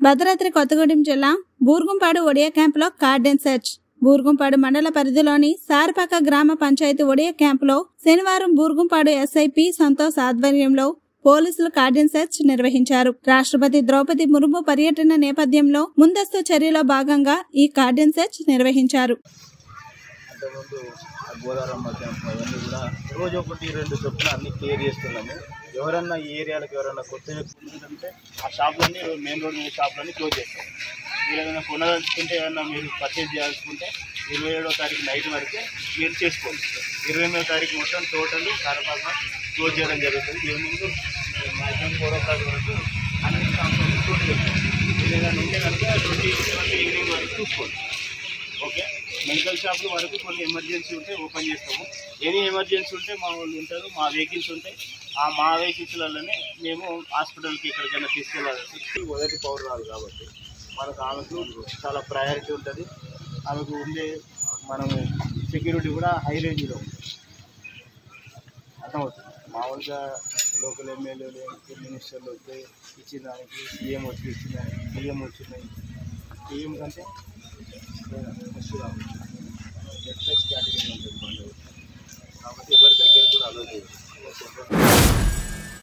భద్రాద్రి కొత్తగూడెం జిల్లా బూర్గుంపాడు ఒడియా క్యాంపులో cordon search బూర్గుంపాడు మండల పరిధిలోని సారపాక గ్రామ పంచాయతీ ఒడియా క్యాంపులో శనివారం బూర్గుంపాడు ఎస్ఐపి సంతోష్ ఆధ్వర్యంలో పోలీసులు కార్డెన్ సెర్చ్ నిర్వహించారు రాష్ట్రపతి ద్రౌపది ముర్ము పర్యటన నేపథ్యంలో ముందస్తు చర్యలో భాగంగా ఈ కార్డెన్ సెర్చ్ నిర్వహించారు అంతకుముందు ఆ గోదావరమ్మ క్యాంప్ అవన్నీ కూడా రోజు ఒకటి రెండు చొప్పున అన్ని క్లియర్ చేస్తున్నాము ఎవరన్నా ఈ ఏరియాలకు ఎవరన్నా కొత్త వ్యక్తులు ఉంటే ఆ షాపులన్నీ మెయిన్ రోడ్ మీద షాపులన్నీ క్లోజ్ చేస్తాం మీరు ఏదైనా కొనదలుచుకుంటే ఏదైనా మీరు పర్చేజ్ చేయాలనుకుంటే ఇరవై ఏడో తారీఖు నైట్ వరకే మీరు చేసుకోండి ఇరవై ఎనిమిదో తారీఖు మొత్తం టోటల్ కరపాక క్లోజ్ చేయడం జరుగుతుంది evening maximum four o'clock వరకు అన్ని షాపులు క్లోజ్ చేస్తాం మీరు ఏదైనా ఉంటే కనుక ట్వంటీ వరకు ఈవినింగ్ వరకు చూసుకోండి ఓకే మెడికల్ షాపులు వరకు కొన్ని ఎమర్జెన్సీ ఉంటే ఓపెన్ చేస్తాము ఎనీ ఎమర్జెన్సీ ఉంటే మా వాళ్ళు ఉంటారు మా వెహికల్స్ ఉంటాయి ఆ మా వెహికల్స్లలోనే మేము హాస్పిటల్కి ఎక్కడికైనా తీసుకెళ్ళాలి మొదటి పౌరురాలు కాబట్టి మనకు ఆమెకు చాలా ప్రయారిటీ ఉంటుంది ఆమెకు ఉండే మనము సెక్యూరిటీ కూడా హై రేంజ్లో ఉంటుంది అర్థమవుతుంది మామూలుగా లోకల్ ఎమ్మెల్యేలు మినిస్టర్లు వస్తే ఇచ్చిన దానికి సీఎం వచ్చి ఇచ్చిన దానికి పిఎం వచ్చినాయి పిఎం కంటే ఫస్ట్ రావాలి